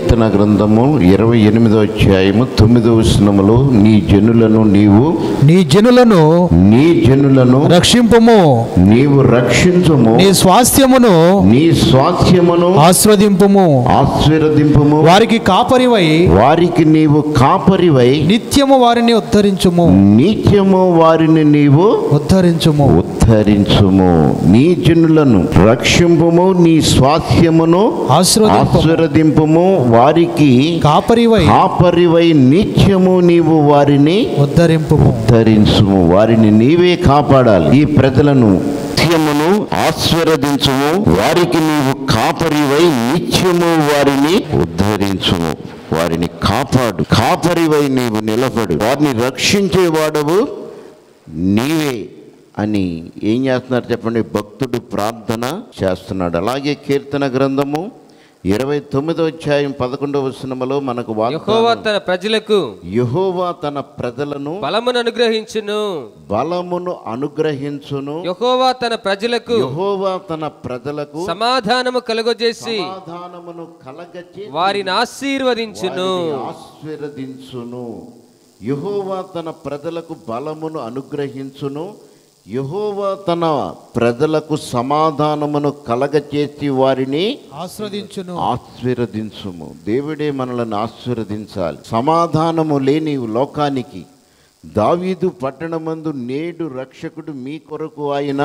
కీర్తన గ్రంథము ఇరవై ఎనిమిదో అధ్యాయము తొమ్మిదో వచనములో నీ జనులను నీవు నీ జనులను నీ జనులను రక్షింపుము నీవు రక్షించుము నీ స్వాస్థ్యమును నీ స్వాస్థ్యమును ఆస్వాదింపుము ఆశీర్వదింపుము వారికి కాపరివై వారికి నీవు కాపరివై నిత్యము వారిని ఉద్ధరించుము నిత్యము వారిని నీవు ఉద్ధరించుము ఉద్ధరించుము నీ జనులను రక్షింపుము నీ స్వాస్థ్యమును ఆశీర్వదింపుము ఆశీర్వదింపుము వారికి కాపరివై కాపరివై నిత్యము నీవు వారిని ఉద్ధరింపుము ధరించుము వారిని నీవే కాపాడాలి ఈ ప్రజలను నిత్యమును ఆశీర్వదించుము వారికి నీవు కాపరివై నిత్యము వారిని ఉద్ధరించుము వారిని కాపాడు కాపరివై నీవు నిలబడు వారిని రక్షించేవాడవు నీవే అని ఏం చేస్తున్నారు చెప్పండి భక్తుడు ప్రార్థన చేస్తున్నాడు అలాగే కీర్తన గ్రంథము ఇరవై తొమ్మిదో అధ్యాయం పదకొండవ వచనములో మనకు యెహోవా వాగ్దానం తన ప్రజలకు యెహోవా తన ప్రజలను బలమును అనుగ్రహించును బలమును అనుగ్రహించును యెహోవా తన ప్రజలకు యెహోవా తన ప్రజలకు సమాధానము కలుగజేసి సమాధానమును కలగచి వారిని ఆశీర్వదించును ఆశీర్వదించును యెహోవా తన ప్రజలకు బలమును అనుగ్రహించును యెహోవా తన ప్రజలకు సమాధానమును కలగచేసి వారిని ఆస్వాదించును ఆశీర్వదించుము దేవుడే మనలను ఆశీర్వదించాలి సమాధానము లేని లోకానికి దావీదు పట్టణమందు నేడు రక్షకుడు మీ కొరకు ఆయన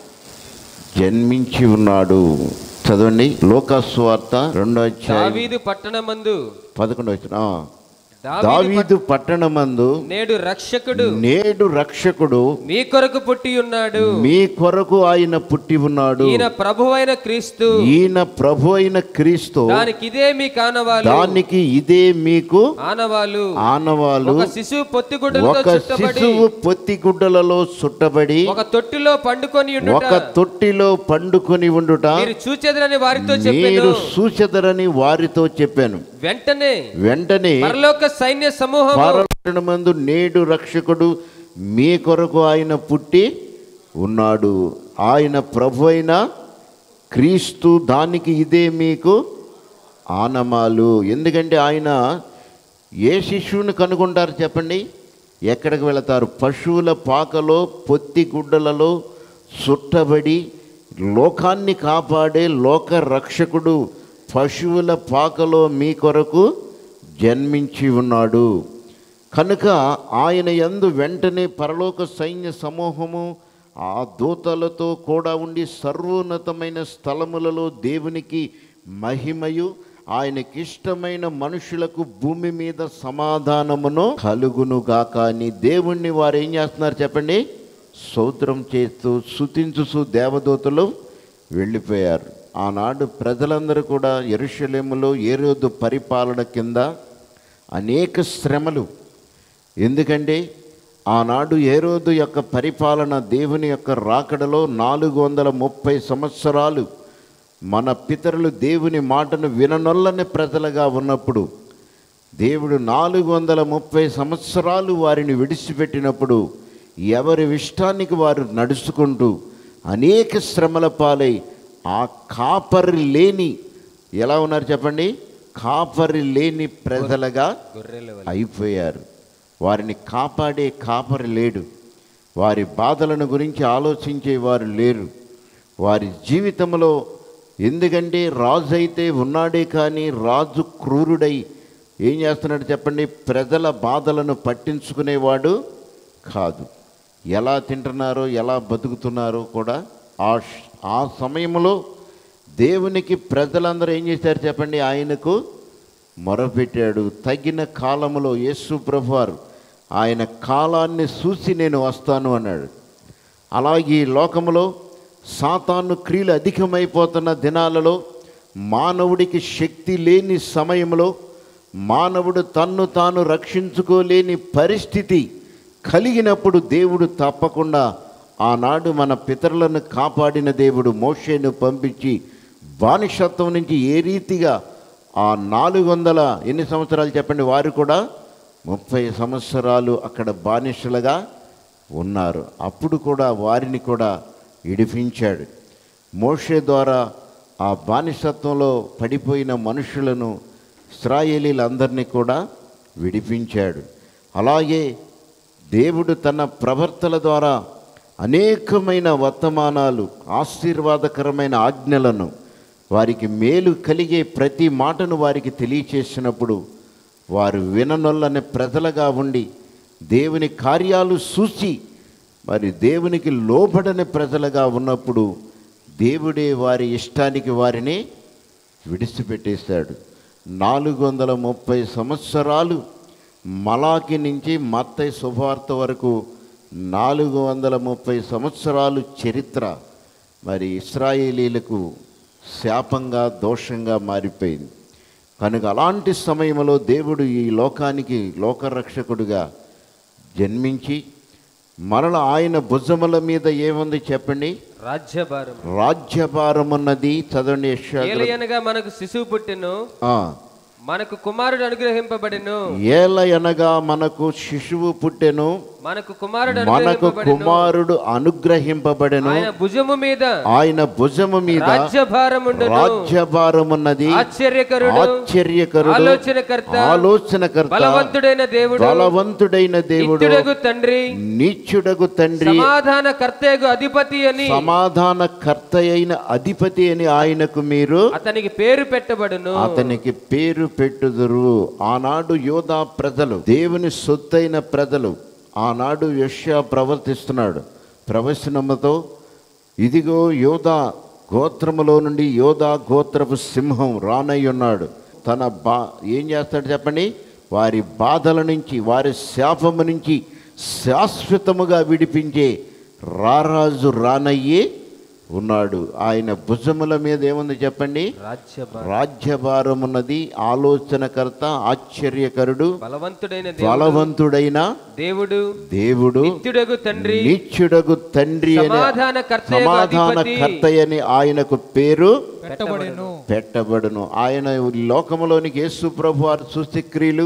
జన్మించి ఉన్నాడు చదవండి లోకస్వార్త రెండో అధ్యాయం దావీదు పట్టణమందు పదకొండో వచ్చిన దావీదు దావీదు పట్టణమందు పట్- నేడు రక్షకుడు నేడు రక్షకుడు మీ కొరకు పుట్టి ఉన్నాడు మీ కొరకు ఆయన పుట్టి ఉన్నాడు ఈయన ప్రభువైన క్రీస్తు ఈయన ప్రభు అయిన క్రీస్తు దానికి ఇదే మీ కానవాలు దానికి ఇదే మీకు ఆనవాలు ఆనవాలు ఒక శిశువు పొత్తిగుడ్డలతో ఒక చుట్టబడి శిశువు పొత్తి గుడ్డలలో చుట్టబడి ఒక తొట్టిలో పండుకొని ఉండుట ఒక తొట్టిలో పండుకొని ఉండుట మీరు చూచెదరని వారితో చెప్పాను మీరు సూచదరని వారితో చెప్పాను వెంటనే వెంటనే పరలోక సైన్య సమూహం పరలోకమందు నేడు రక్షకుడు మీ కొరకు ఆయన పుట్టి ఉన్నాడు ఆయన ప్రభు అయిన క్రీస్తు దానికి ఇదే మీకు ఆనమాలు ఎందుకంటే ఆయన ఏ శిశువుని కనుగొంటారు చెప్పండి ఎక్కడికి వెళతారు పశువుల పాకలో పొత్తి గుడ్డలలో చుట్టబడి లోకాన్ని కాపాడే లోక రక్షకుడు పశువుల పాకలో మీ కొరకు జన్మించి ఉన్నాడు కనుక ఆయన యందు వెంటనే పరలోక సైన్య సమూహము ఆ దూతలతో కూడా ఉండి సర్వోన్నతమైన స్థలములలో దేవునికి మహిమయు ఆయనకిష్టమైన మనుషులకు భూమి మీద సమాధానమును కలుగునుగాక అని దేవుణ్ణి వారు ఏం చేస్తున్నారు చెప్పండి సౌత్రం చేస్తూ శుతించుసు దేవదూతలు వెళ్ళిపోయారు ఆనాడు ప్రజలందరూ కూడా ఎరుషలేములో ఏ రోజు పరిపాలన కింద అనేక శ్రమలు ఎందుకంటే ఆనాడు ఏ రోజు యొక్క పరిపాలన దేవుని యొక్క రాకడలో నాలుగు వందల ముప్పై సంవత్సరాలు మన పితరులు దేవుని మాటను విననొల్లని ప్రజలుగా ఉన్నప్పుడు దేవుడు నాలుగు వందల ముప్పై సంవత్సరాలు వారిని విడిచిపెట్టినప్పుడు ఎవరి ఇష్టానికి వారు నడుచుకుంటూ అనేక శ్రమల పాలై ఆ కాపరి లేని ఎలా ఉన్నారు చెప్పండి కాపరి లేని ప్రజలుగా గొర్రెల అయిపోయారు వారిని కాపాడే కాపరి లేడు వారి బాధలను గురించి ఆలోచించేవారు లేరు వారి జీవితంలో ఎందుకంటే రాజు అయితే ఉన్నాడే కానీ రాజు క్రూరుడై ఏం చేస్తున్నాడు చెప్పండి ప్రజల బాధలను పట్టించుకునేవాడు కాదు ఎలా తింటున్నారో ఎలా బతుకుతున్నారో కూడా ఆ ష్- ఆ సమయంలో దేవునికి ప్రజలందరూ ఏం చేశారు చెప్పండి ఆయనకు మొరపెట్టాడు తగిన కాలములో యేసు ప్రభువారు ఆయన కాలాన్ని చూసి నేను వస్తాను అన్నాడు అలాగే ఈ లోకములో సాతాను క్రియలు అధికమైపోతున్న దినాలలో మానవుడికి శక్తి లేని సమయంలో మానవుడు తన్ను తాను రక్షించుకోలేని పరిస్థితి కలిగినప్పుడు దేవుడు తప్పకుండా ఆనాడు మన పితరులను కాపాడిన దేవుడు మోషేను పంపించి బానిసత్వం నుంచి ఏ రీతిగా ఆ నాలుగు వందల ఎన్ని సంవత్సరాలు చెప్పండి వారు కూడా ముప్పై సంవత్సరాలు అక్కడ బానిసలుగా ఉన్నారు అప్పుడు కూడా వారిని కూడా ఇడిపించాడు మోషే ద్వారా ఆ బానిసత్వంలో పడిపోయిన మనుషులను ఇస్రాయేలీలందరినీ కూడా విడిపించాడు అలాగే దేవుడు తన ప్రవర్తన ద్వారా అనేకమైన వర్తమానాలు ఆశీర్వాదకరమైన ఆజ్ఞలను వారికి మేలు కలిగే ప్రతి మాటను వారికి తెలియచేసినప్పుడు వారు విననొల్లని ప్రజలుగా ఉండి దేవుని కార్యాలు చూసి మరి దేవునికి లోబడని ప్రజలుగా ఉన్నప్పుడు దేవుడే వారి ఇష్టానికి వారిని విడిచిపెట్టేశాడు నాలుగు వందల ముప్పై సంవత్సరాలు మలాకి నుంచి మత్తయి శుభార్త వరకు నాలుగు వందల ముప్పై సంవత్సరాలు చరిత్ర మరి ఇస్రాయేలీలకు శాపంగా దోషంగా మారిపోయింది కనుక అలాంటి సమయంలో దేవుడు ఈ లోకానికి లోకరక్షకుడుగా జన్మించి మరల ఆయన భుజముల మీద ఏముంది చెప్పండి రాజ్యభారం రాజ్యభారం ఉన్నది చదవండి యెషయా గ్రంథం. ఏలయనగా మనకు శిశువు పుట్టెను ఆ, మనకు కుమారుడు అనుగ్రహింపబడెను ఏల అనగా మనకు శిశువు పుట్టెను మనకు కుమారుడు మనకు అనుగ్రహింపబడెను కుమారుడు అనుగ్రహింపబడెను ఆయన భుజము మీద ఆయన భుజము మీద రాజ్యభారముండును రాజ్యభారమున్నది ఆశ్చర్యకరుడు ఆశ్చర్యకరుడు ఆలోచనకర్త ఆలోచనకర్త బలవంతుడైన దేవుడు బలవంతుడైన దేవుడు నిత్యుడగు తండ్రి నీచుడగు తండ్రి సమాధాన కర్తయగు అధిపతి అని సమాధాన కర్త అయిన అధిపతి అని ఆయనకు మీరు అతనికి పేరు పెట్టబడును అతనికి పేరు పెట్టుదురు ఆనాడు యోధా ప్రజలు దేవుని సొత్తైన ప్రజలు ఆనాడు యష్యా ప్రవర్తిస్తున్నాడు ప్రవచనముతో ఇదిగో యోధా గోత్రములో నుండి యోధా గోత్రపు సింహం రానయ్య ఉన్నాడు తన బా ఏం చేస్తాడు చెప్పండి వారి బాధల నుంచి వారి శాపము నుంచి శాశ్వతముగా విడిపించే రారాజు రానయ్యే ఉన్నాడు ఆయన భుజముల మీద ఏముంది చెప్పండి రాజ్యభారం రాజ్యభారం ఉన్నది ఆలోచనకర్త ఆశ్చర్యకరుడు బలవంతుడైన దేవుడు బలవంతుడైన దేవుడు దేవుడు నిత్యుడగు తండ్రి నిత్యుడగు తండ్రి అని సమాధానకర్త యగు సమాధాన అధిపతి. కర్త అని ఆయనకు పేరు పెట్టబడెను పెట్టబడును ఆయన ఈ లోకములోనికి యేసు ప్రభు వారి సుస్థిక్రియలు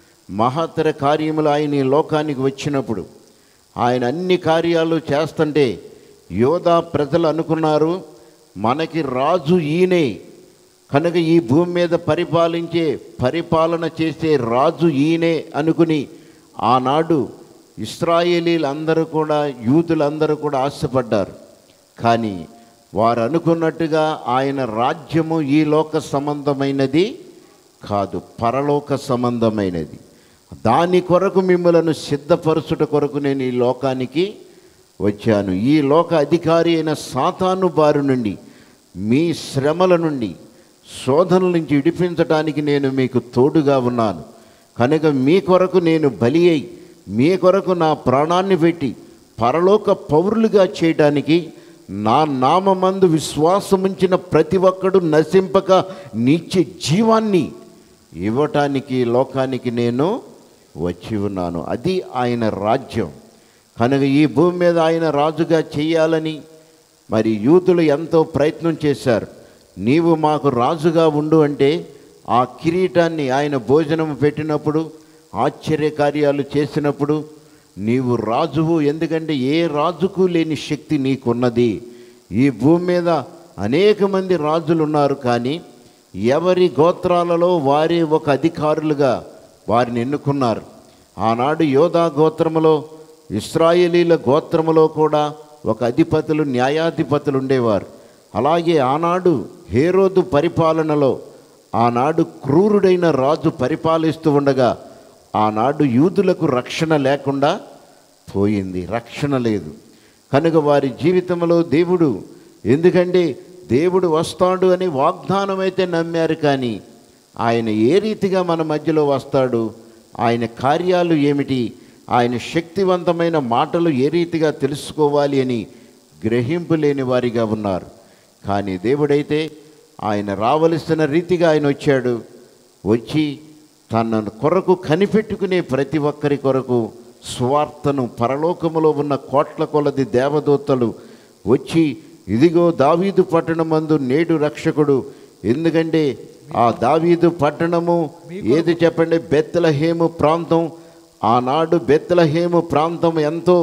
మహత్తర కార్యములు ఆయన ఈ లోకానికి వచ్చినప్పుడు ఆయన అన్ని కార్యాలు చేస్తుంటే యోధా ప్రజలు అనుకున్నారు మనకి రాజు ఈయనే కనుక ఈ భూమి మీద పరిపాలించే పరిపాలన చేసే రాజు ఈయనే అనుకుని ఆనాడు ఇస్రాయేలీలందరూ కూడా యూదులందరూ కూడా ఆశపడ్డారు కానీ వారు అనుకున్నట్టుగా ఆయన రాజ్యము ఈ లోక సంబంధమైనది కాదు పరలోక సంబంధమైనది దాని కొరకు మిమ్మలను సిద్ధపరచుట కొరకు నేను ఈ లోకానికి వచ్చాను ఈ లోక అధికారి అయిన సాతాను బారి నుండి మీ శ్రమల నుండి శోధనల నుంచి విడిపించడానికి నేను మీకు తోడుగా ఉన్నాను కనుక మీ కొరకు నేను బలి అయి మీ కొరకు నా ప్రాణాన్ని పెట్టి పరలోక పౌరులుగా చేయడానికి నా నామందు విశ్వాసముంచిన ప్రతి ఒక్కడు నశింపక నిత్య జీవాన్ని ఇవ్వటానికి లోకానికి నేను వచ్చి ఉన్నాను అది ఆయన రాజ్యం కనుక ఈ భూమి మీద ఆయన రాజుగా చేయాలని మరి యూతులు ఎంతో ప్రయత్నం చేశారు నీవు మాకు రాజుగా ఉండు అంటే ఆ కిరీటాన్ని ఆయన భోజనం పెట్టినప్పుడు ఆశ్చర్య కార్యాలు చేసినప్పుడు నీవు రాజువు ఎందుకంటే ఏ రాజుకు లేని శక్తి నీకున్నది ఈ భూమి మీద అనేక మంది రాజులు ఉన్నారు కానీ ఎవరి గోత్రాలలో వారే ఒక అధికారులుగా వారిని ఎన్నుకున్నారు ఆనాడు యోధా గోత్రములో ఇస్రాయేలీల గోత్రములో కూడా ఒక అధిపతులు న్యాయాధిపతులు ఉండేవారు అలాగే ఆనాడు హేరోదు పరిపాలనలో ఆనాడు క్రూరుడైన రాజు పరిపాలిస్తూ ఉండగా ఆనాడు యూదులకు రక్షణ లేకుండా పోయింది రక్షణ లేదు కనుక వారి జీవితంలో దేవుడు ఎందుకంటే దేవుడు వస్తాడు అని వాగ్దానం అయితే నమ్మారు కానీ ఆయన ఏ రీతిగా మన మధ్యలో వస్తాడు ఆయన కార్యాలు ఏమిటి ఆయన శక్తివంతమైన మాటలు ఏ రీతిగా తెలుసుకోవాలి అని గ్రహింపు లేని వారిగా ఉన్నారు కానీ దేవుడైతే ఆయన రావలసిన రీతిగా ఆయన వచ్చాడు వచ్చి తన కొరకు కనిపెట్టుకునే ప్రతి ఒక్కరి కొరకు స్వార్థను పరలోకములో ఉన్న కోట్ల కొలది దేవదూతలు వచ్చి ఇదిగో దావీదు పట్టణమందు నేడు రక్షకుడు ఎందుకంటే ఆ దావీదు పట్టణము ఏది చెప్పండి బెత్తలహేము ప్రాంతం ఆనాడు బెత్తలహేము ప్రాంతం ఎంతో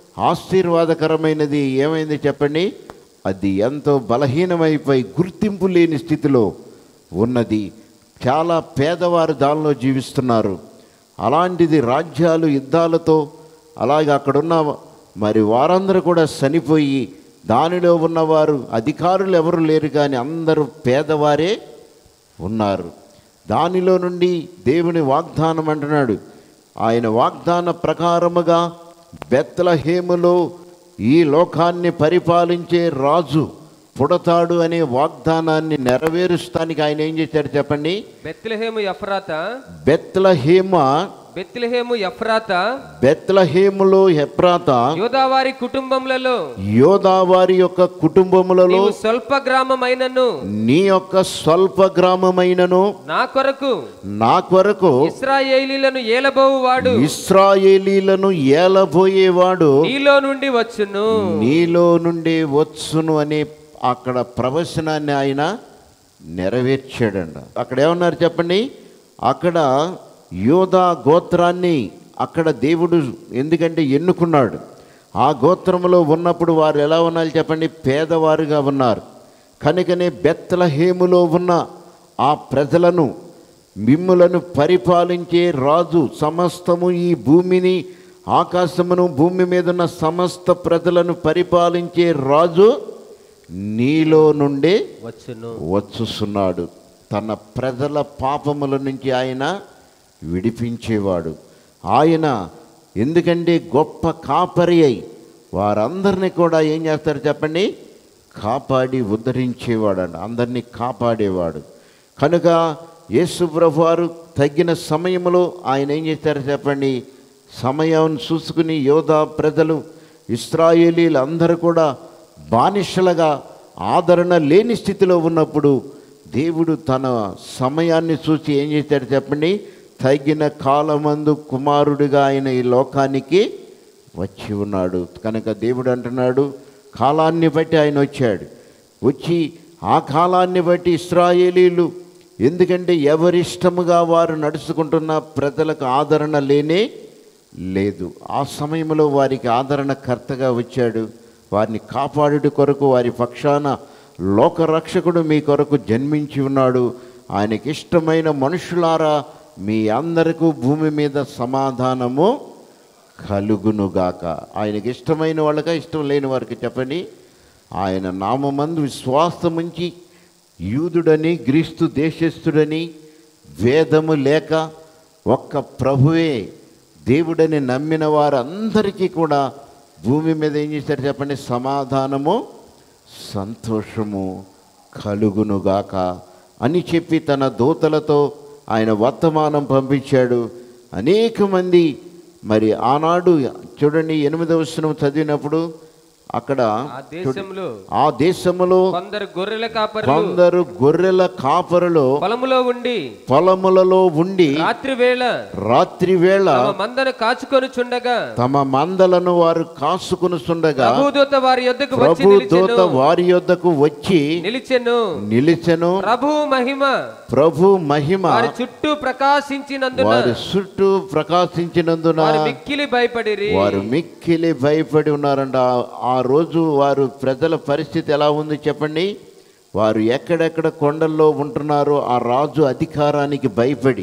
ఆశీర్వాదకరమైనది ఏమైంది చెప్పండి అది ఎంతో బలహీనమైపోయి గుర్తింపు లేని స్థితిలో ఉన్నది చాలా పేదవారు దానిలో జీవిస్తున్నారు అలాంటిది రాజ్యాలు యుద్ధాలతో అలాగే అక్కడున్న మరి వారందరూ కూడా చనిపోయి దానిలో ఉన్నవారు అధికారులు ఎవరు లేరు కానీ అందరూ పేదవారే ఉన్నారు దానిలో నుండి దేవుని వాగ్దానం అంటున్నాడు ఆయన వాగ్దాన ప్రకారముగా బెత్తలహేములో ఈ లోకాన్ని పరిపాలించే రాజు పుడతాడు అనే వాగ్దానాన్ని నెరవేరుస్తానికి ఆయన ఏం చేశాడు చెప్పండి బెత్లెహేము ఎఫ్రాత బెత్లహేమ బెత్లెహేము ఎఫ్రాత బెత్లహేములో హెప్రాత యోదావారి కుటుంబములలో యోదావారి యొక్క కుటుంబములలో నీవు స్వల్ప గ్రామమైనను నీ యొక్క స్వల్ప గ్రామమైనను నా కొరకు నా కొరకు ఇస్రాయేలీలను ఏలబోవువాడు ఇస్రాయేలీలను ఏలబోయేవాడు నీలో నుండి వచ్చును నీలో నుండి వచ్చును అనే అక్కడ ప్రవచనాన్ని ఆయన నెరవేర్చాడంట అక్కడ ఏమన్నారు చెప్పండి అక్కడ యోధా గోత్రాన్ని అక్కడ దేవుడు ఎందుకంటే ఎన్నుకున్నాడు ఆ గోత్రంలో ఉన్నప్పుడు వారు ఎలా ఉన్నారు చెప్పండి పేదవారుగా ఉన్నారు కనుకనే బెత్తలహేములో ఉన్న ఆ ప్రజలను మిమ్ములను పరిపాలించే రాజు సమస్తము ఈ భూమిని ఆకాశమును భూమి మీద ఉన్న సమస్త ప్రజలను పరిపాలించే రాజు నీలో నుండే వచ్చును వచ్చుస్తున్నాడు తన ప్రజల పాపముల నుంచి ఆయన విడిపించేవాడు ఆయన ఎందుకంటే గొప్ప కాపరి అయి వారందరినీ కూడా ఏం చేస్తారు చెప్పండి కాపాడి ఉద్ధరించేవాడు అంట అందరినీ కాపాడేవాడు కనుక యేసు వారు తగిన సమయంలో ఆయన ఏం చేశారు చెప్పండి సమయం చూసుకుని యోధా ప్రజలు ఇస్రాయేలీలు అందరూ కూడా బానిసలుగా ఆదరణ లేని స్థితిలో ఉన్నప్పుడు దేవుడు తన సమయాన్ని చూసి ఏం చేశాడు చెప్పండి తగిన కాలమందు కుమారుడిగా ఆయన ఈ లోకానికి వచ్చి ఉన్నాడు కనుక దేవుడు అంటున్నాడు కాలాన్ని బట్టి ఆయన వచ్చాడు వచ్చి ఆ కాలాన్ని బట్టి ఇస్రాయేలీలు ఎందుకంటే ఎవరిష్టముగా వారు నడుచుకుంటున్న ప్రజలకు ఆదరణ లేనే లేదు ఆ సమయంలో వారికి ఆదరణకర్తగా వచ్చాడు వారిని కాపాడుట కొరకు వారి పక్షాన లోకరక్షకుడు మీ కొరకు జన్మించి ఉన్నాడు ఆయనకి ఇష్టమైన మనుషులారా మీ అందరికీ భూమి మీద సమాధానము కలుగునుగాక ఆయనకి ఇష్టమైన వాళ్ళగా ఇష్టం లేని వారికి చెప్పండి ఆయన నామందు విశ్వాసముంచి యూదుడని గ్రీస్తు దేశస్థుడని వేదము లేక ఒక్క ప్రభువే దేవుడని నమ్మిన వారందరికీ కూడా భూమి మీద ఏం చేశారు చెప్పండి సమాధానము సంతోషము కలుగునుగాక అని చెప్పి తన దూతలతో ఆయన వర్తమానం పంపించాడు అనేక మంది మరి ఆనాడు చూడండి ఎనిమిదవ వచనం చదివినప్పుడు అక్కడ ఆ దేశంలో ఆ దేశములో కొందరు గొర్రెల కాపరులు కొందరు గొర్రెల కాపరులు పొలములో ఉండి పొలములలో ఉండి రాత్రి వేళ రాత్రి వేళ తమ మందను కాచుకొని చుండగా తమ మందలను వారు కాసుకునుచుండగా ప్రభుదూత వారి యొద్దకు వచ్చి ప్రభు దూత నిలిచెను వారి యొద్దకు వచ్చి నిలిచెను నిలిచెను ప్రభు మహిమ ప్రభు మహిమ వారి చుట్టూ ప్రకాశించినందున వారి చుట్టూ ప్రకాశించినందున వారు మిక్కిలి భయపడిరి వారు మిక్కిలి భయపడి ఉన్నారంట ఆ- ఆ రోజు వారు ప్రజల పరిస్థితి ఎలా ఉంది చెప్పండి వారు ఎక్కడెక్కడ కొండల్లో ఉంటున్నారో ఆ రాజు అధికారానికి భయపడి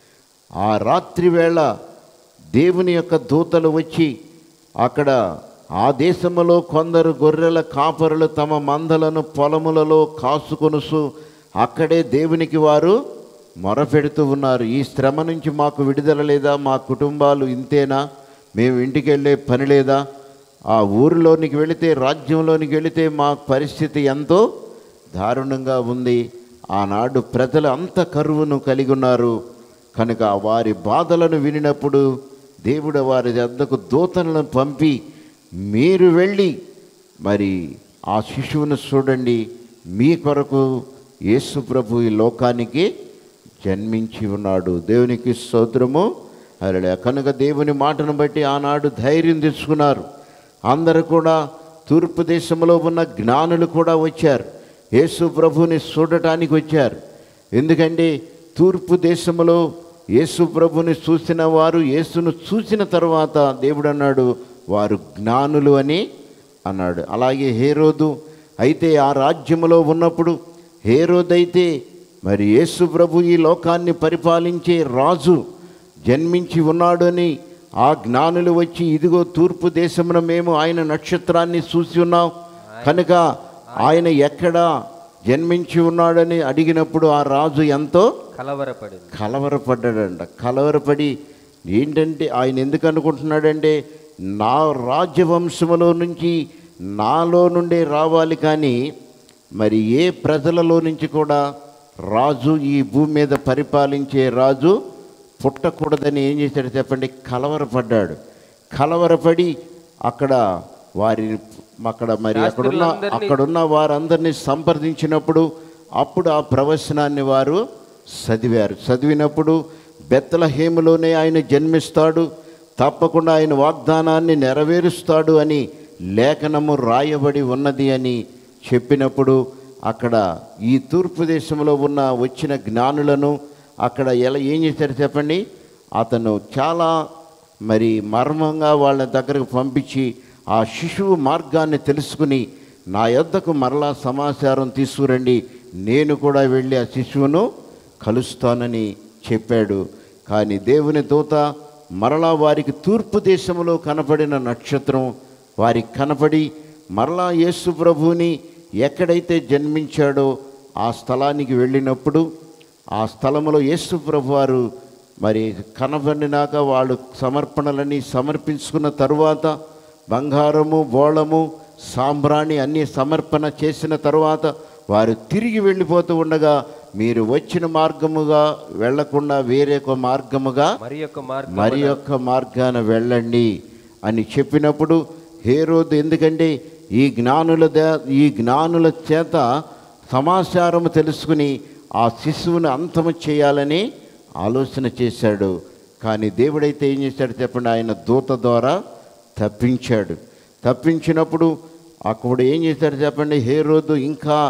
ఆ రాత్రి వేళ దేవుని యొక్క దూతలు వచ్చి అక్కడ ఆ దేశములో కొందరు గొర్రెల కాపరులు తమ మందలను పొలములలో కాసుకొనుసు అక్కడే దేవునికి వారు మొరపెడుతూ ఉన్నారు ఈ శ్రమ నుంచి మాకు విడుదల లేదా మా కుటుంబాలు ఇంతేనా మేము ఇంటికి వెళ్ళే పని లేదా ఆ ఊరిలోనికి వెళితే రాజ్యంలోనికి వెళితే మా పరిస్థితి ఎంతో దారుణంగా ఉంది ఆనాడు ప్రజలు అంత కరువును కలిగి ఉన్నారు కనుక వారి బాధలను వినినప్పుడు దేవుడు వారి వద్దకు దూతలను పంపి మీరు వెళ్ళి మరి ఆ శిశువును చూడండి మీ కొరకు యేసు ప్రభు ఈ లోకానికి జన్మించి ఉన్నాడు దేవునికి స్తోత్రము అరలే కనుక దేవుని మాటను బట్టి ఆనాడు ధైర్యం తెచ్చుకున్నారు అందరూ కూడా తూర్పు దేశంలో ఉన్న జ్ఞానులు కూడా వచ్చారు యేసు ప్రభుని చూడటానికి వచ్చారు ఎందుకంటే తూర్పు దేశంలో యేసు ప్రభుని చూసిన వారు యేసును చూసిన తర్వాత దేవుడు అన్నాడు వారు జ్ఞానులు అని అన్నాడు అలాగే హేరోదు అయితే ఆ రాజ్యములో ఉన్నప్పుడు హేరోదైతే మరి యేసు ప్రభు ఈ లోకాన్ని పరిపాలించే రాజు జన్మించి ఉన్నాడని ఆ జ్ఞానులు వచ్చి ఇదిగో తూర్పు దేశమున మేము ఆయన నక్షత్రాన్ని చూసి ఉన్నాం కనుక ఆయన ఎక్కడ జన్మించి ఉన్నాడని అడిగినప్పుడు ఆ రాజు ఎంతో కలవరపడింది కలవరపడ్డాడంట కలవరపడి ఏంటంటే ఆయన ఎందుకు అనుకుంటున్నాడంటే నా రాజ్యవంశములో నుంచి నాలో నుండే రావాలి కానీ మరి ఏ ప్రజలలో నుంచి కూడా రాజు ఈ భూమి మీద పరిపాలించే రాజు పుట్టకూడదని ఏం చేశాడు చెప్పండి కలవరపడ్డాడు కలవరపడి అక్కడ వారి అక్కడ మరి అక్కడున్న శాస్త్రులందరినీ- అక్కడున్న వారందరినీ సంప్రదించినప్పుడు అప్పుడు ఆ ప్రవచనాన్ని వారు చదివారు చదివినప్పుడు బెత్తలహేములోనే ఆయన జన్మిస్తాడు తప్పకుండా ఆయన వాగ్దానాన్ని నెరవేరుస్తాడు అని లేఖనము రాయబడి ఉన్నది అని చెప్పినప్పుడు అక్కడ ఈ తూర్పు దేశంలో ఉన్న వచ్చిన జ్ఞానులను అక్కడ ఎలా ఏం చేశారు చెప్పండి అతను చాలా మరి మర్మంగా వాళ్ళ దగ్గరకు పంపించి ఆ శిశువు మార్గాన్ని తెలుసుకుని నా యొద్దకు మరలా సమాచారం తీసుకురండి నేను కూడా వెళ్ళి ఆ శిశువును కలుస్తానని చెప్పాడు కానీ దేవుని దూత మరలా వారికి తూర్పు దేశంలో కనపడిన నక్షత్రం వారికి కనపడి మరలా యేసు ప్రభువుని ఎక్కడైతే జన్మించాడో ఆ స్థలానికి వెళ్ళినప్పుడు ఆ స్థలములో యేసు ప్రభు వారు మరి కనబడినాక వాళ్ళు సమర్పణలని సమర్పించుకున్న తరువాత బంగారము బోళము సాంబ్రాణి అన్ని సమర్పణ చేసిన తరువాత వారు తిరిగి వెళ్ళిపోతూ ఉండగా మీరు వచ్చిన మార్గముగా వెళ్లకుండా వేరే ఒక మార్గముగా మరి యొక్క మార్గం మరి యొక్క మార్గాన వెళ్ళండి అని చెప్పినప్పుడు హేరోదు ఎందుకంటే ఈ జ్ఞానుల దే- ఈ జ్ఞానుల చేత సమాచారము తెలుసుకుని ఆ శిశువుని అంతము చేయాలని ఆలోచన చేశాడు కానీ దేవుడైతే ఏం చేశాడు చెప్పండి ఆయన దూత ద్వారా తప్పించాడు తప్పించినప్పుడు అక్కడ ఏం చేశాడు చెప్పండి హేరోదు ఇంకా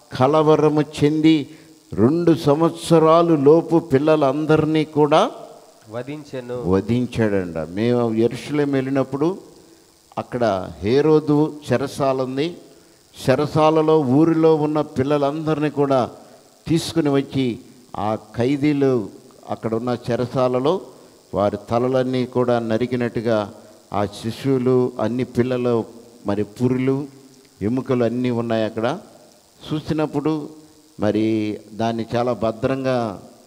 కలవరము చెంది రెండు సంవత్సరాలు లోపు పిల్లలందరినీ కూడా వధించెను వధించాడంట మేము ఎరుషులేం వెళ్ళినప్పుడు అక్కడ హేరోదు చెరసాల ఉంది చెరసాలలో ఊరిలో ఉన్న పిల్లలందరినీ కూడా తీసుకుని వచ్చి ఆ ఖైదీలు అక్కడ ఉన్న చెరసాలలో వారి తలలన్నీ కూడా నరికినట్టుగా ఆ శిశువులు అన్ని పిల్లలు మరి పురులు ఎముకలు అన్నీ ఉన్నాయి అక్కడ చూసినప్పుడు మరి దాన్ని చాలా భద్రంగా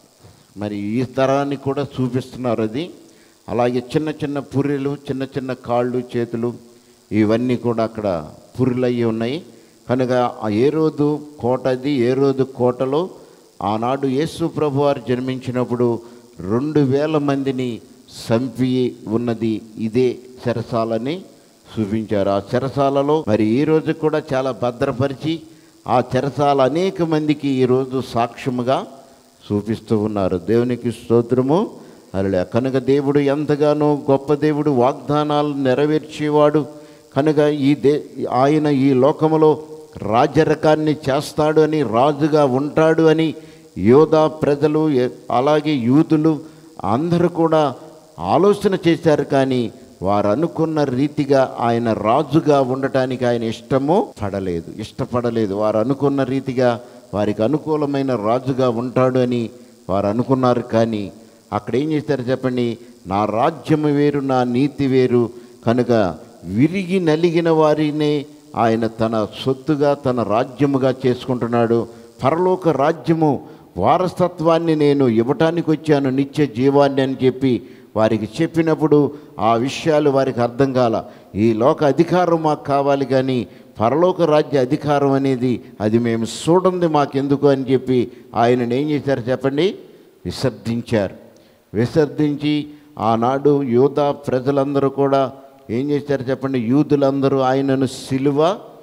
మరి ఈ తరానికి కూడా చూపిస్తున్నారు అది అలాగే చిన్న చిన్న పుర్రెలు చిన్న చిన్న కాళ్ళు చేతులు ఇవన్నీ కూడా అక్కడ పుర్రెలయ్యి ఉన్నాయి కనుక ఆ ఏ రోజు కోట అది ఏ రోజు కోటలో ఆనాడు యేసు ప్రభు వారు జన్మించినప్పుడు రెండు వేల మందిని చంపి ఉన్నది ఇదే చెరసాలని చూపించారు ఆ చెరసాలలో మరి ఈ రోజు కూడా చాలా భద్రపరిచి ఆ చెరసాల అనేక మందికి ఈరోజు సాక్ష్యముగా చూపిస్తూ ఉన్నారు దేవునికి స్తోత్రము అలా కనుక దేవుడు ఎంతగానో గొప్ప దేవుడు వాగ్దానాలు నెరవేర్చేవాడు కనుక ఈ దే ఆయన ఈ లోకములో రాజరకాన్ని చేస్తాడు అని రాజుగా ఉంటాడు అని యోధా ప్రజలు ఎ- అలాగే యూదులు అందరూ కూడా ఆలోచన చేశారు కానీ వారు అనుకున్న రీతిగా ఆయన రాజుగా ఉండటానికి ఆయన ఇష్టము పడలేదు ఇష్టపడలేదు వారు అనుకున్న రీతిగా వారికి అనుకూలమైన రాజుగా ఉంటాడు అని వారు అనుకున్నారు కానీ అక్కడ ఏం చేశారు చెప్పండి నా రాజ్యము వేరు నా నీతి వేరు కనుక విరిగి నలిగిన వారినే ఆయన తన సొత్తుగా తన రాజ్యముగా చేసుకుంటున్నాడు పరలోక రాజ్యము వారసత్వాన్ని నేను ఇవ్వటానికి వచ్చాను నిత్య జీవాన్ని అని చెప్పి వారికి చెప్పినప్పుడు ఆ విషయాలు వారికి అర్థం కాల ఈ లోక అధికారం మాకు కావాలి కానీ పరలోక రాజ్య అధికారం అనేది అది మేము చూడండి మాకెందుకు అని చెప్పి ఆయనను ఏం చేశారు చెప్పండి విసర్జించారు విసర్జించి ఆనాడు యూదా ప్రజలందరూ కూడా ఏం చేశారు చెప్పండి యూదులందరూ ఆయనను సిలువ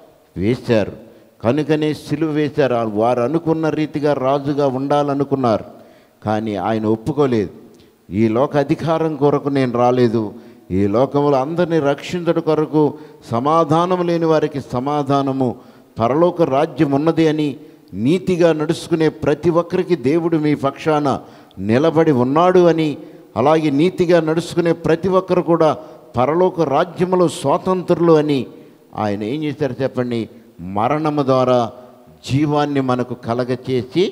వేశారు కనుకనే సిలువ వేశారు ఆ- వారు అనుకున్న రీతిగా రాజుగా ఉండాలనుకున్నారు కానీ ఆయన ఒప్పుకోలేదు ఈ లోక అధికారం కొరకు నేను రాలేదు ఈ లోకంలో అందరినీ రక్షించడం కొరకు సమాధానం లేని వారికి సమాధానము పరలోక రాజ్యం ఉన్నది అని నీతిగా నడుచుకునే ప్రతి ఒక్కరికి దేవుడు మీ పక్షాన నిలబడి ఉన్నాడు అని అలాగే నీతిగా నడుచుకునే ప్రతి ఒక్కరు కూడా పరలోక రాజ్యములో స్వాతంత్రులు అని ఆయన ఏం చేశారు చెప్పండి మరణము ద్వారా జీవాన్ని మనకు కలగచేసి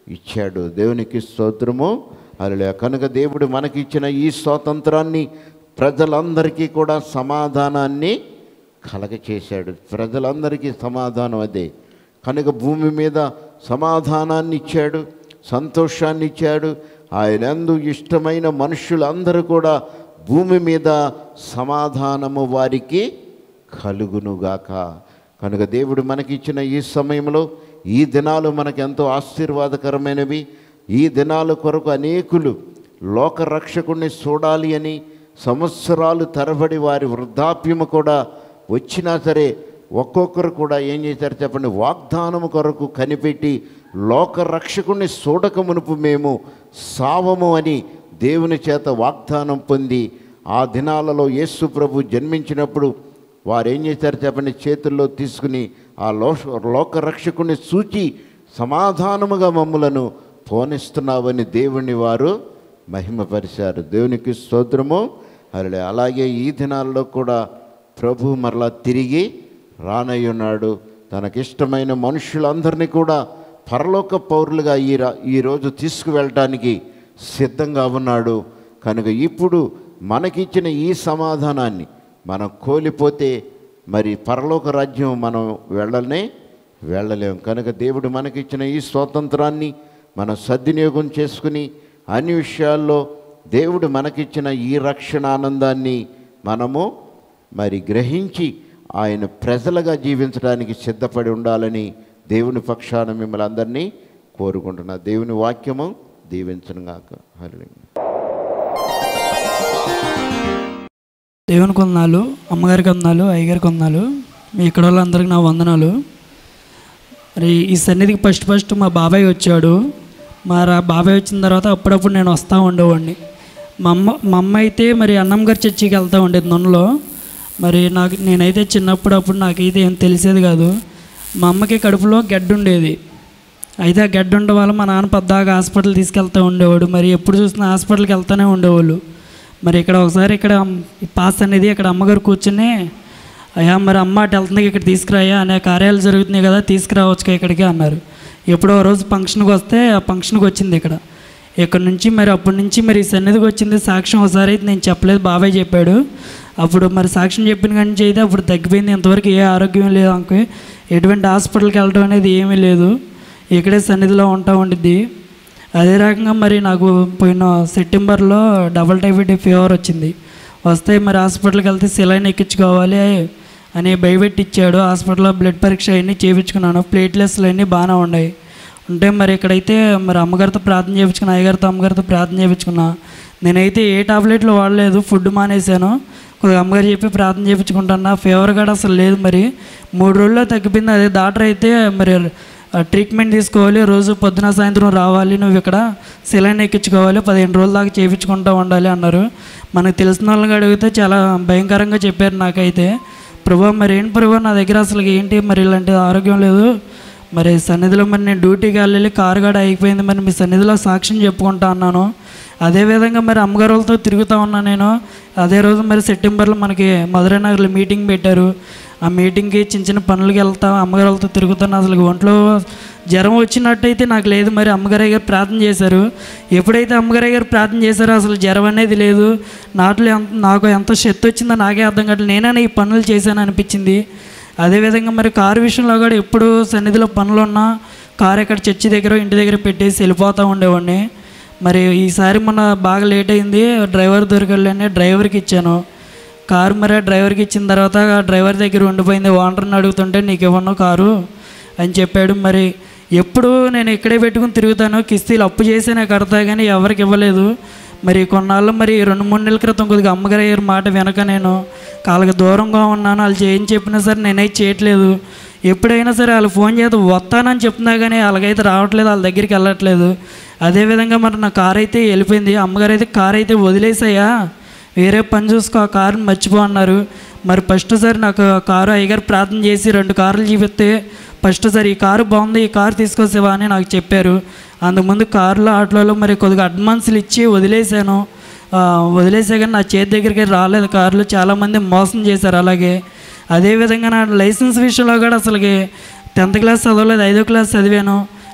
ఇచ్చాడు దేవునికి స్తోత్రము అలా కనుక దేవుడు మనకిచ్చిన ఈ స్వాతంత్రాన్ని ప్రజలందరికీ కూడా సమాధానాన్ని కలగచేశాడు ప్రజలందరికీ సమాధానం అదే కనుక భూమి మీద సమాధానాన్ని ఇచ్చాడు సంతోషాన్ని ఇచ్చాడు ఆయన యందు ఇష్టమైన మనుషులందరూ కూడా భూమి మీద సమాధానము వారికి కలుగునుగాక కనుక దేవుడు మనకిచ్చిన ఈ సమయంలో ఈ దినాలు మనకు ఎంతో ఆశీర్వాదకరమైనవి ఈ దినాల కొరకు అనేకులు లోక రక్షకుణ్ణి చూడాలి అని సంవత్సరాలు తరబడి వారి వృద్ధాప్యము కూడా వచ్చినా సరే ఒక్కొక్కరు కూడా ఏం చేశారు చెప్పండి వాగ్దానము కొరకు కనిపెట్టి లోక రక్షకుణ్ణి చూడక మునుపు మేము సావము అని దేవుని చేత వాగ్దానం పొంది ఆ దినాలలో యేసు ప్రభు జన్మించినప్పుడు వారు ఏం చేశారు చెప్పండి చేతుల్లో తీసుకుని ఆ లో లోక రక్షకుని సూచి సమాధానముగా మమ్ములను పోనిస్తున్నావని దేవుని వారు మహిమపరిచారు దేవునికి స్తోత్రము అలా అలాగే ఈ దినాల్లో కూడా ప్రభు మరలా తిరిగి రానయ్యున్నాడు తనకిష్టమైన మనుషులందరినీ కూడా పరలోక పౌరులుగా ఈ రా ఈరోజు తీసుకువెళ్ళటానికి సిద్ధంగా ఉన్నాడు కనుక ఇప్పుడు మనకిచ్చిన ఈ సమాధానాన్ని మనం కోల్పోతే మరి పరలోక రాజ్యం మనం వెళ్ళనే వెళ్ళలేం కనుక దేవుడు మనకిచ్చిన ఈ స్వాతంత్రాన్ని మనం సద్వినియోగం చేసుకుని అన్ని విషయాల్లో దేవుడు మనకిచ్చిన ఈ రక్షణ ఆనందాన్ని మనము మరి గ్రహించి ఆయన ప్రజలుగా జీవించడానికి సిద్ధపడి ఉండాలని దేవుని పక్షాన మిమ్మల్ని అందరినీ కోరుకుంటున్నా దేవుని వాక్యము దీవించనుగాక హరి దేవుని కొందనాలు అమ్మగారికి వందనాలు అయ్యగారికి వందనాలు మీ ఇక్కడ వాళ్ళందరికీ నా వందనాలు మరి ఈ సన్నిధికి ఫస్ట్ ఫస్ట్ మా బాబాయ్ వచ్చాడు మా రా- బాబాయ్ వచ్చిన తర్వాత అప్పుడప్పుడు నేను వస్తూ ఉండేవాడిని మా అమ్మ మా అమ్మ అయితే మరి అన్నం గారి చర్చికి వెళ్తూ ఉండేది నన్నులో మరి నాకు నేనైతే చిన్నప్పుడు అప్పుడు నాకైతే ఏం తెలిసేది కాదు మా అమ్మకి కడుపులో గడ్డ ఉండేది అయితే ఆ గడ్డ ఉండడం వల్ల మా నాన్న పెద్దగా హాస్పిటల్ తీసుకెళ్తూ ఉండేవాడు మరి ఎప్పుడు చూసినా హాస్పిటల్కి వెళ్తూనే ఉండేవాళ్ళు మరి ఇక్కడ ఒకసారి ఇక్కడ ఈ పాస్ అనేది ఇక్కడ అమ్మగారు కూర్చుని అయ్యా మరి అమ్మ అటు వెళ్తుంది ఇక్కడ తీసుకురాయా అనే కార్యాలు జరుగుతున్నాయి కదా తీసుకురావచ్చు ఇక్కడికి అన్నారు ఎప్పుడో ఓ రోజు ఫంక్షన్కి వస్తే ఆ ఫంక్షన్కి వచ్చింది ఇక్కడ ఇక్కడ నుంచి మరి అప్పటి నుంచి మరి ఈ సన్నిధికి వచ్చింది సాక్ష్యం ఒకసారి అయితే నేను చెప్పలేదు బాబాయ్ చెప్పాడు అప్పుడు మరి సాక్ష్యం చెప్పిన కాడి నుంచి అయితే అప్పుడు తగ్గిపోయింది ఇంతవరకు ఏ ఆరోగ్యం లేదు అంకు ఎటువంటి హాస్పిటల్కి వెళ్ళడం అనేది ఏమీ లేదు ఇక్కడే సన్నిధిలో ఉంటా ఉండిద్ది అదే రకంగా మరి నాకు పోయిన సెప్టెంబర్లో డబల్ టైఫాయిడ్ ఫీవర్ వచ్చింది వస్తే మరి హాస్పిటల్కి వెళ్తే సిలైన్ ఎక్కించుకోవాలి అని భయపెట్టి ఇచ్చాడు హాస్పిటల్లో బ్లడ్ పరీక్ష అవన్నీ చేయించుకున్నాను ప్లేట్లెస్లు అన్నీ బాగానే ఉన్నాయి ఉంటే మరి ఇక్కడైతే మరి అమ్మగారితో ప్రార్థన చేయించుకున్నా అయ్యగారితో అమ్మగారితో ప్రార్థన చేయించుకున్నా నేనైతే ఏ టాబ్లెట్లు వాడలేదు ఫుడ్ మానేశాను కొద్దిగా అమ్మగారు చెప్పి ప్రార్థన చేయించుకుంటున్నా ఫీవర్ కూడా అసలు లేదు మరి మూడు రోజుల్లో తగ్గిపోయింది అదే డాక్టర్ అయితే మరి ఆ, ట్రీట్మెంట్ తీసుకోవాలి రోజు పొద్దున సాయంత్రం రావాలి నువ్వు ఇక్కడ సిలైన్ ఎక్కించుకోవాలి పదిహేను రోజుల దాకా చేయించుకుంటూ ఉండాలి అన్నారు మనకు తెలిసిన వాళ్ళని అడిగితే చాలా భయంకరంగా చెప్పారు నాకైతే ప్రభా మరి ఏంటి ప్రభా నా దగ్గర అసలు ఏంటి మరి ఇలాంటి ఆరోగ్యం లేదు మరి సన్నిధిలో మరి నేను డ్యూటీకి వెళ్ళి కారు కూడా అయిపోయింది మరి మీ సన్నిధిలో సాక్ష్యం చెప్పుకుంటా అన్నాను అదేవిధంగా మరి అమ్మగారు వాళ్ళతో తిరుగుతూ ఉన్నా నేను అదే రోజు మరి సెప్టెంబర్లో మనకి మధురై నగర్లో మీటింగ్ పెట్టారు ఆ మీటింగ్కి చిన్న చిన్న పనులకి వెళ్తా అమ్మగారు వాళ్ళతో తిరుగుతాను అసలు ఒంట్లో జ్వరం వచ్చినట్టయితే నాకు లేదు మరి అమ్మగారయ్య గారు ప్రార్థన చేశారు ఎప్పుడైతే అమ్మగారయ్య గారు ప్రార్థన చేశారో అసలు జ్వరం అనేది లేదు నాట్లో ఎంత నాకు ఎంత శక్తి వచ్చిందో నాకే అర్థం కావట్లేదు నేనే ఈ పనులు చేశాను అనిపించింది అదేవిధంగా మరి కారు విషయంలో కూడా ఎప్పుడు సన్నిధిలో పనులు ఉన్నా కారు ఎక్కడ చర్చి దగ్గర ఇంటి దగ్గర పెట్టేసి వెళ్ళిపోతూ ఉండేవాడిని మరి ఈసారి మొన్న బాగా లేట్ అయింది డ్రైవర్ దొరకలేని డ్రైవర్కి ఇచ్చాను కారు మరి ఆ డ్రైవర్కి ఇచ్చిన తర్వాత ఆ డ్రైవర్ దగ్గర ఉండిపోయింది ఓనర్ని అడుగుతుంటే నీకు ఇవ్వను కారు అని చెప్పాడు మరి ఎప్పుడు నేను ఇక్కడే పెట్టుకుని తిరుగుతాను కిస్తీలు అప్పు చేసి నాకు కడతా కానీ ఎవరికి ఇవ్వలేదు మరి కొన్నాళ్ళు మరి రెండు మూడు నెలల క్రితం కొద్దిగా అమ్మగారు అయ్యారు మాట వెనక నేను వాళ్ళకి దూరంగా ఉన్నాను వాళ్ళు ఏం చెప్పినా సరే నేనైతే చేయట్లేదు ఎప్పుడైనా సరే వాళ్ళు ఫోన్ చేస్తే వస్తానని చెప్తున్నా కానీ వాళ్ళకైతే రావట్లేదు వాళ్ళ దగ్గరికి వెళ్ళట్లేదు అదేవిధంగా మరి నా కార్ అయితే వెళ్ళిపోయింది అమ్మగారు అయితే కార్ అయితే వదిలేసాయా వేరే పని చూసుకో ఆ కారుని మర్చిపో అన్నారు మరి ఫస్ట్ సారి నాకు ఆ కారు అయ్యగారు ప్రార్థన చేసి రెండు కార్లు చూపిస్తే ఫస్ట్ సారి ఈ కారు బాగుంది ఈ కారు తీసుకొచ్చేవా అని నాకు చెప్పారు అందుముందు కారులో ఆటోలో మరి కొద్దిగా అడ్వాన్సులు ఇచ్చి వదిలేశాను ఆ, వదిలేసా కానీ నా చేతి దగ్గరికి రాలేదు కార్లు చాలామంది మోసం చేశారు అలాగే అదేవిధంగా నా లైసెన్స్ విషయంలో కూడా అసలుకి టెన్త్ క్లాస్ చదవలేదు ఐదో క్లాస్ చదివాను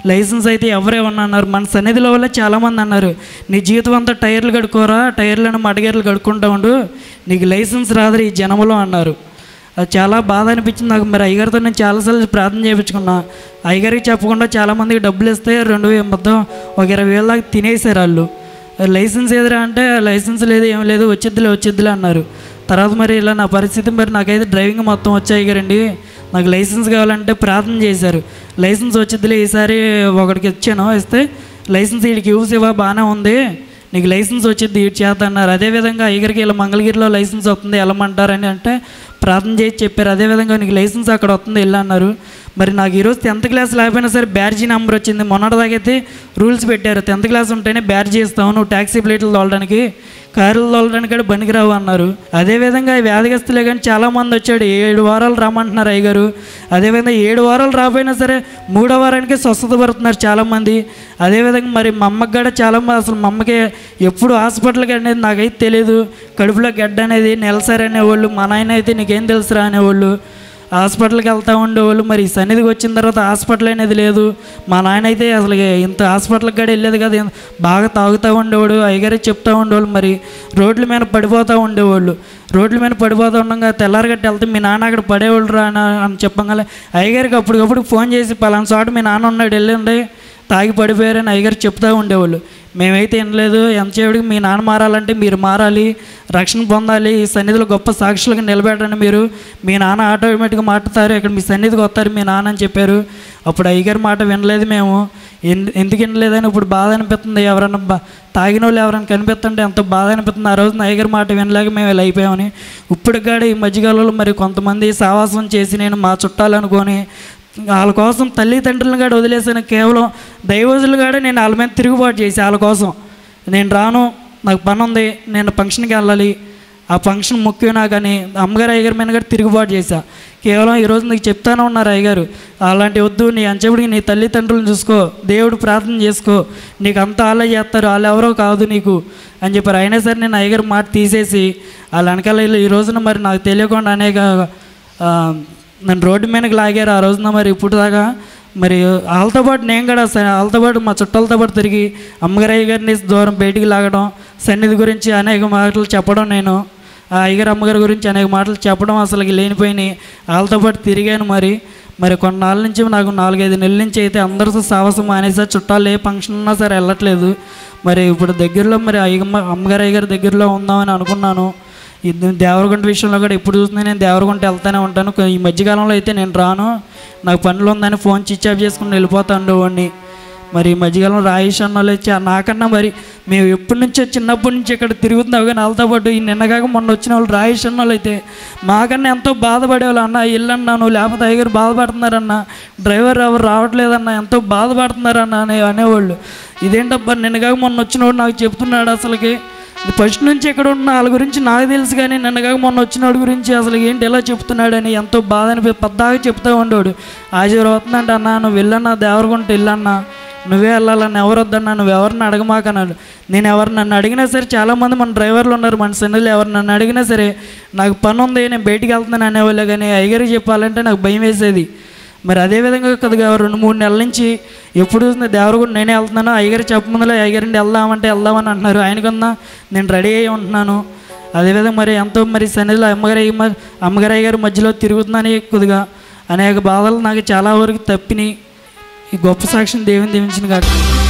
లైసెన్స్ అయితే ఎవరే అన్నారు మన సన్నిధిలో వల్ల చాలామంది అన్నారు నీ జీవితం అంతా టైర్లు కడుక్కోరా టైర్లను మడగేర్లు కడుక్కుంటా ఉండు నీకు లైసెన్స్ రాదు ఈ జనములో అన్నారు అది చాలా బాధ అనిపించింది నాకు మరి అయ్యగారితో నేను చాలాసార్లు ప్రార్థన చేయించుకున్నా అయ్యగారికి చెప్పకుండా చాలామందికి డబ్బులు ఇస్తే రెండు వే- మొత్తం ఒక ఇరవై వేల దాకా తినేసారు వాళ్ళు లైసెన్స్ ఏదిరా అంటే లైసెన్స్ లేదు ఏం లేదు వచ్చిద్దిలే వచ్చిద్దిలే అన్నారు తర్వాత మరి ఇలా నా పరిస్థితి మరి నాకైతే డ్రైవింగ్ మొత్తం వచ్చాయి కదండి నాకు లైసెన్స్ కావాలంటే ప్రార్థన చేశారు లైసెన్స్ వచ్చిద్దిలే ఈసారి ఒకడికి ఇచ్చాను ఇస్తే లైసెన్స్ వీడికి యూస్ ఇవ్వ బాగానే ఉంది నీకు లైసెన్స్ వచ్చింది ఇటు చేత అన్నారు అదేవిధంగా అయ్యగారికి ఇలా మంగళగిరిలో లైసెన్స్ వస్తుంది వెళ్ళమంటారని అంటే ప్రార్థన చేసి చెప్పారు అదేవిధంగా నీకు లైసెన్స్ అక్కడ వస్తుంది వెళ్ళి అన్నారు మరి నాకు ఈరోజు టెన్త్ క్లాస్ లేకపోయినా సరే బ్యాడ్జీ నెంబర్ వచ్చింది మొన్నటిదాకైతే రూల్స్ పెట్టారు టెన్త్ క్లాస్ ఉంటేనే బ్యాడ్జీ ఇస్తావు నువ్వు ట్యాక్సీ ప్లేట్లు తోలడానికి కార్లు తోలడానికి కూడా పనికిరావు అన్నారు అదేవిధంగా ఈ వ్యాధిగస్తులే కానీ చాలామంది వచ్చాడు ఏడు వారాలు రమ్మంటున్నారు అయ్యగారు అదేవిధంగా ఏడు వారాలు రాపోయినా సరే మూడో వారానికి స్వస్థత పడుతున్నారు చాలామంది అదేవిధంగా మరి మా అమ్మకి కూడా చాలామంది అసలు మా అమ్మకి ఎప్పుడు హాస్పిటల్కి అనేది నాకైతే తెలియదు కడుపులో గడ్డ అనేది నెలసరి అనేవాళ్ళు మా నాయన అయితే నీకేం తెలుసురా అనేవాళ్ళు హాస్పిటల్కి వెళ్తూ ఉండేవాళ్ళు మరి ఈ సన్నిధికి వచ్చిన తర్వాత హాస్పిటల్ అనేది లేదు మా నాయన అయితే అసలు ఇంత హాస్పిటల్కి కూడా వెళ్ళేది కదా బాగా తాగుతూ ఉండేవాడు అయ్యగారే చెప్తూ ఉండేవాళ్ళు మరి రోడ్ల మీద పడిపోతూ ఉండేవాళ్ళు రోడ్ల మీద పడిపోతూ ఉండగా తెల్లారగట్ట వెళ్తే మీ నాన్న అక్కడ పడేవాళ్ళు రా అని అని చెప్పగానే అయ్యగారికి అప్పటికప్పుడు ఫోన్ చేసి పలానా చోట మీ నాన్న ఉన్నాడు వెళ్ళండి తాగి పడిపోయారని అయ్యగారు చెప్తూ ఉండేవాళ్ళు మేమైతే వినలేదు ఎంతసేపటికి మీ నాన్న మారాలంటే మీరు మారాలి రక్షణ పొందాలి ఈ సన్నిధిలో గొప్ప సాక్షులుగా నిలబెట్టండి మీరు మీ నాన్న ఆటోమేటిక్గా మాట్లాడతారు ఇక్కడ మీ సన్నిధికి వస్తారు మీ నాన్న అని చెప్పారు అప్పుడు అయ్యగారి మాట వినలేదు మేము ఎన్- ఎందుకు వినలేదని ఇప్పుడు బాధ అనిపిస్తుంది ఎవరన్నా బా తాగిన వాళ్ళు ఎవరైనా కనిపిస్తుంటే ఎంతో బాధ అనిపిస్తుంది ఆ రోజున అయ్యగారి మాట వినలేక మేము ఇలా అయిపోయామని ఇప్పుడు కూడా ఈ మధ్యకాలంలో మరి కొంతమంది సావాసం చేసి నేను మా చుట్టాలు అనుకొని వాళ్ళ కోసం తల్లిదండ్రులను కూడా వదిలేసాను కేవలం దైవజులు కూడా నేను వాళ్ళ మీద తిరుగుబాటు చేసి వాళ్ళ కోసం నేను రాను నాకు పని ఉంది నేను ఫంక్షన్కి వెళ్ళాలి ఆ ఫంక్షన్ ముఖ్యం నాకు అని అమ్మగారు అయ్యగారి మీద కూడా తిరుగుబాటు చేశా కేవలం ఈరోజు నీకు చెప్తానే ఉన్నారు అయ్యగారు అలాంటి వద్దు నీ అంచెపడికి నీ తల్లిదండ్రులను చూసుకో దేవుడు ప్రార్థన చేసుకో నీకు అంతా వాళ్ళే చేస్తారు వాళ్ళు ఎవరో కాదు నీకు అని చెప్పారు అయినా సరే నేను అయ్యగారి మాట తీసేసి వాళ్ళ వెనకాల వీళ్ళు ఈ రోజున మరి నాకు తెలియకుండా అనేక ఆ, నన్ను రోడ్డు మీదకి లాగారు ఆ రోజున మరి ఇప్పుడు దాకా మరి వాళ్ళతో పాటు నేను కూడా స- వాళ్ళతో పాటు మా చుట్టాలతో పాటు తిరిగి అమ్మగారయ్య గారిని దూరం బయటికి లాగడం సన్నిధి గురించి అనేక మాటలు చెప్పడం నేను ఆ అయ్యగారు అమ్మగారి గురించి అనేక మాటలు చెప్పడం అసలు లేనిపోయినాయి వాళ్ళతో పాటు తిరిగాను మరి మరి కొన్నాళ్ళ నుంచి నాకు నాలుగైదు నెలల నుంచి అయితే అందరితో సాహసం మానేసా చుట్టాలు ఏ ఫంక్షన్ ఉన్నా సరే వెళ్ళట్లేదు మరి ఇప్పుడు దగ్గరలో మరి అయ్యమ్మ అమ్మగారు అయ్యగారి దగ్గరలో ఉందామని అనుకున్నాను ఇది దేవరగుంట విషయంలో కూడా ఎప్పుడు చూసినా నేను దేవరగుంట వెళ్తూనే ఉంటాను కొ- ఈ మధ్యకాలంలో అయితే నేను రాను నాకు పనులు ఉందని ఫోన్ స్విచ్ ఆఫ్ చేసుకుని వెళ్ళిపోతా ఉండేవాడిని మరి ఈ మధ్యకాలం రాయేష్ అన్న వాళ్ళు వచ్చి నాకన్నా మరి మేము ఎప్పటి నుంచో చిన్నప్పటి నుంచి ఇక్కడ తిరుగుతున్నావు కానీ వాళ్ళతో పాటు ఈ నిన్నగాక మొన్న వచ్చిన వాళ్ళు రాయేష్ అన్న వాళ్ళు అయితే మాకన్నా ఎంతో బాధపడేవాళ్ళు అన్న ఇల్లన్నా నువ్వు లేకపోతే అయ్యగారు బాధపడుతున్నారన్న డ్రైవర్ ఎవరు రావట్లేదన్న ఎంతో బాధపడుతున్నారన్న అనే అనేవాళ్ళు ఇదేంటబ్బా నిన్నగాక మొన్న వచ్చినవాడు నాకు చెప్తున్నాడు అసలుకి ఫస్ట్ నుంచి ఎక్కడ ఉన్న వాళ్ళ గురించి నాకు తెలుసు కానీ నిన్నగాక మొన్న వచ్చినోడి గురించి అసలు ఏంటి ఎలా చెప్తున్నాడని ఎంతో బాధ అనిపి పద్దాగా చెప్తూ ఉండేవాడు ఆజీవరం అవుతుందంటే అన్న నువ్వు వెళ్ళన్నా దేవరగుంట వెళ్ళన్నా నువ్వే వెళ్ళాలని ఎవరు వద్దన్నా నువ్వు ఎవరిని అడగమాకన్నాడు నేను ఎవరు నన్ను అడిగినా సరే చాలామంది మన డ్రైవర్లు ఉన్నారు మన సన్నిధిలో ఎవరు నన్ను అడిగినా సరే నాకు పని ఉంది నేను బయటికి వెళ్తున్నాను అనేవాళ్ళే కానీ అయ్యగారికి చెప్పాలంటే నాకు భయం వేసేది మరి అదేవిధంగా కొద్దిగా రెండు మూడు నెలల నుంచి ఎప్పుడు చూసినా దేవరగుడు నేనే వెళ్తున్నాను అయ్యగారు చెప్పముందులో అయ్యగారింటి వెళ్దామంటే వెళ్దామని అంటున్నారు ఆయనకన్నా నేను రెడీ అయ్యి ఉంటున్నాను అదేవిధంగా మరి ఎంతో మరి సన్నిధిలో అమ్మగారు అయ్య మ- అమ్మగారు అయ్యగారు మధ్యలో తిరుగుతున్నాను కొద్దిగా అనేక బాధలు నాకు చాలా వరకు తప్పినాయి ఈ గొప్ప సాక్ష్యం దేవుని దీవించిన కాక